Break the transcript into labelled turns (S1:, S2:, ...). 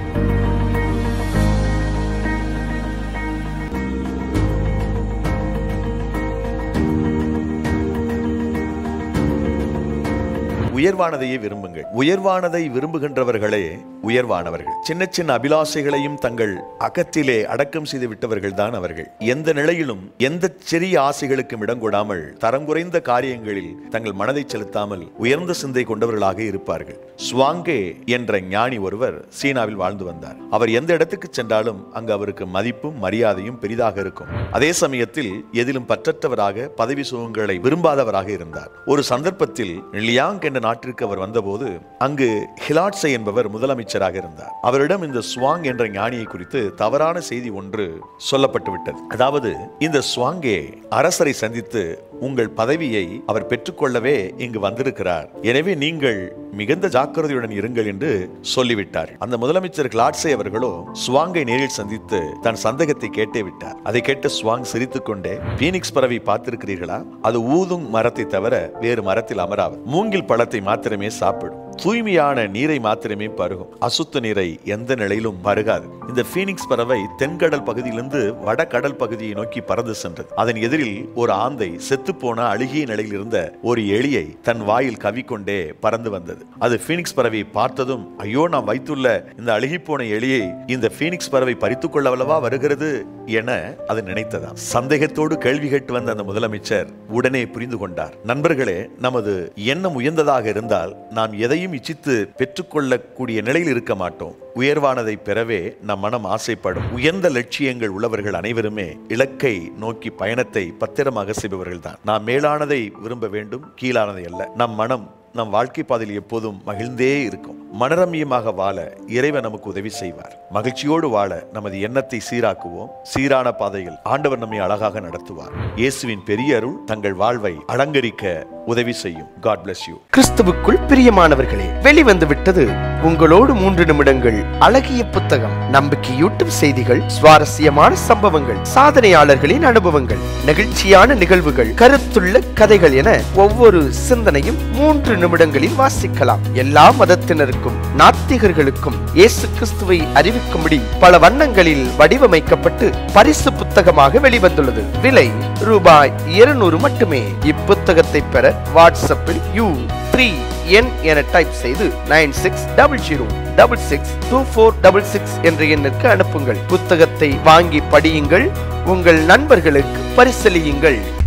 S1: உயர்வானதையே விரும்புங்கள் உயர்வானதை விரும்புகின்றவர்களே உயர்வானவர்கள் சின்ன சின்ன அபிலாசைகளையும் தங்கள் அகத்திலே அடக்கம் செய்து விட்டவர்கள் தான் அவர்கள் எந்த நிலையிலும் எந்த சிறிய ஆசைகளுக்கும் இடம் கொடாமல் தரம் குறைந்த காரியங்களில் தங்கள் மனதை செலுத்தாமல் உயர்ந்த சிந்தை கொண்டவர்களாக இருப்பார்கள் ஸ்வாங்கே என்ற ஞானி ஒருவர் சீனாவில் வாழ்ந்து வந்தார் அவர் எந்த இடத்துக்கு சென்றாலும் அங்கு அவருக்கு மதிப்பும் மரியாதையும் பெரிதாக இருக்கும் அதே சமயத்தில் எதிலும் பற்றற்றவராக பதவி சுகங்களை விரும்பாதவராக இருந்தார் ஒரு சந்தர்ப்பத்தில் லியாங் என்ற நாட்டிற்கு அவர் வந்தபோது அங்கு ஹிலாட்ஸை என்பவர் முதலமைச்சராக இருந்தார் அவரிடம் இந்த ஸ்வாங் என்ற ஞானியை குறித்து தவறான செய்தி ஒன்று சொல்லப்பட்டு விட்டது அதாவது இந்த ஸ்வாங்கே அரசரை சந்தித்து உங்கள் பதவியை அவர் பெற்றுக்கொள்ளவே இங்கு வந்திருக்கிறார் எனவே நீங்கள் மிகுந்த ஜாக்கிரதையுடன் இருங்கள் என்று சொல்லிவிட்டார் அந்த முதலமைச்சர் கிளாட்ஸே அவர்களோ ஸ்வாங்கை நேரில் சந்தித்து தன் சந்தேகத்தை கேட்டே விட்டார் அதை கேட்ட ஸ்வாங் சிரித்துக்கொண்டே பீனிக்ஸ் பறவை பார்த்திருக்கிறீர்களா அது ஊதும் மரத்தை தவிர வேறு மரத்தில் அமராது மூங்கில் பழத்தை மாத்திரமே சாப்பிடும் தூய்மையான நீரை மாத்திரமே பருகும் அசுத்த நீரை எந்த நிலையிலும் பருகாது இந்த பீனிக்ஸ் பறவை தென்கடல் பகுதியிலிருந்து வடகடல் பகுதியை நோக்கி பறந்து சென்றது அதன் எதிரில் ஒரு ஆந்தை செத்துப்போன அழுகிய நிலையில் இருந்த ஒரு எலியை தன் வாயில் கவிக்கொண்டே பறந்து வந்தது அது பீனிக்ஸ் பறவையை பார்த்ததும் ஐயோ நாம் வைத்துள்ள இந்த அழுகிப்போன எலியை இந்த பீனிக்ஸ் பறவை பறித்துக் கொள்ளவல்லவா வருகிறது என அது நினைத்ததாம் சந்தேகத்தோடு கேள்வி கேட்டு வந்த அந்த முதலமைச்சர் உடனே புரிந்து கொண்டார் நண்பர்களே நமது எண்ணம் உயர்ந்ததாக இருந்தால் நாம் எதையும் இச்சித்து பெற்றுக்கொள்ளக்கூடிய நிலையில் இருக்க மாட்டோம் உயர்வானதை பெறவே நம் மனம் ஆசைப்படும் உயர்ந்த லட்சியங்கள் உள்ளவர்கள் அனைவருமே இலக்கை நோக்கி பயணத்தை பத்திரமாக செய்பவர்கள் தான் நாம் மேலானதை விரும்ப வேண்டும் கீழானதை அல்ல நம் மனம் நம் வாழ்க்கை பாதையில் எப்போதும் மகிழ்ந்தே இருக்கும் மனரம்யமாக வாழ இறைவன் நமக்கு உதவி செய்வார் மகிழ்ச்சியோடு வாழ நமது எண்ணத்தை சீராக்குவோம் சீரான பாதையில் ஆண்டவர் நம்மை அழகாக நடத்துவார் இயேசுவின் பெரிய அருள் தங்கள் வாழ்வை அலங்கரிக்க உதவி செய்யும் காட் bless யூ
S2: கிறிஸ்துவுக்குள் பிரியமானவர்களே வெளிவந்து விட்டது உங்களோடு மூன்று நிமிடங்கள் அழகிய புத்தகம் நம்பிக்கையூட்டும் செய்திகள் சுவாரஸ்யமான சம்பவங்கள் சாதனையாளர்களின் அனுபவங்கள் நெகிழ்ச்சியான நிகழ்வுகள் கருத்துள்ள கதைகள் என ஒவ்வொரு சிந்தனையும் மூன்று நிமிடங்களில் வாசிக்கலாம் எல்லா மதத்தினருக்கும் நாத்திகர்களுக்கும் இயேசு கிறிஸ்துவை அறிவிக்கும்படி பல வண்ணங்களில் வடிவமைக்கப்பட்டு பரிசு புத்தகமாக வெளிவந்துள்ளது விலை ரூபாய் இருநூறு மட்டுமே இப்புத்தகத்தை பெற வாட்ஸ்அப்பில் யூ த்ரீ என் என டைப் செய்து nine six double zero double six two four double six என்ற எண்ணிற்கு அனுப்புங்கள் புத்தகத்தை வாங்கி படியுங்கள் உங்கள் நண்பர்களுக்கு பரிசலியுங்கள்